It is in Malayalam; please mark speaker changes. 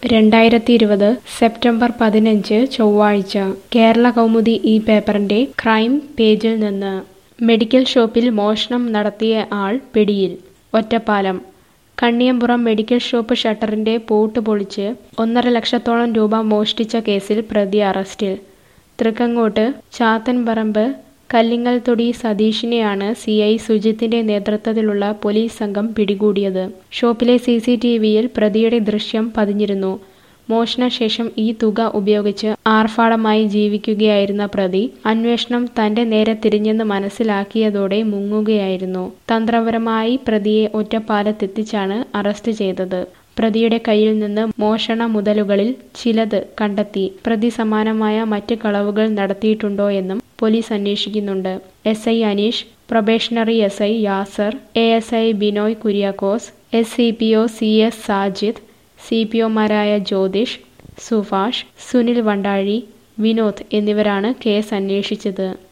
Speaker 1: രണ്ടായിരത്തി ഇരുപത് സെപ്റ്റംബർ പതിനഞ്ച് ചൊവ്വാഴ്ച കേരള കൗമുദി ഈ പേപ്പറിന്റെ ക്രൈം പേജിൽ നിന്ന് മെഡിക്കൽ ഷോപ്പിൽ മോഷണം നടത്തിയ ആൾ പിടിയിൽ ഒറ്റപ്പാലം കണ്ണിയമ്പുറം മെഡിക്കൽ ഷോപ്പ് ഷട്ടറിന്റെ പൂട്ട് പൊളിച്ച് ഒന്നര ലക്ഷത്തോളം രൂപ മോഷ്ടിച്ച കേസിൽ പ്രതി അറസ്റ്റിൽ തൃക്കങ്ങോട്ട് ചാത്തൻപറമ്പ് കല്ലിങ്ങൽത്തൊടി സതീഷിനെയാണ് സി ഐ സുജിത്തിന്റെ നേതൃത്വത്തിലുള്ള പോലീസ് സംഘം പിടികൂടിയത് ഷോപ്പിലെ സി സി ടി വിയിൽ പ്രതിയുടെ ദൃശ്യം പതിഞ്ഞിരുന്നു മോഷണശേഷം ഈ തുക ഉപയോഗിച്ച് ആർഭാടമായി ജീവിക്കുകയായിരുന്ന പ്രതി അന്വേഷണം തന്റെ നേരെ തിരിഞ്ഞെന്ന് മനസ്സിലാക്കിയതോടെ മുങ്ങുകയായിരുന്നു തന്ത്രപരമായി പ്രതിയെ ഒറ്റപ്പാലത്തെത്തിച്ചാണ് അറസ്റ്റ് ചെയ്തത് പ്രതിയുടെ കയ്യിൽ നിന്ന് മോഷണ മുതലുകളിൽ ചിലത് കണ്ടെത്തി പ്രതി സമാനമായ മറ്റ് കളവുകൾ നടത്തിയിട്ടുണ്ടോ എന്നും പോലീസ് അന്വേഷിക്കുന്നുണ്ട് S I Aneesh probationary S I Yasar A S I Binoy Kuriakose S C P O C S Sajid C P ഒമാരായ ജ്യോതിഷ് സുഭാഷ് സുനിൽ വണ്ടാഴി വിനോദ് എന്നിവരാണ് കേസ് അന്വേഷിച്ചത്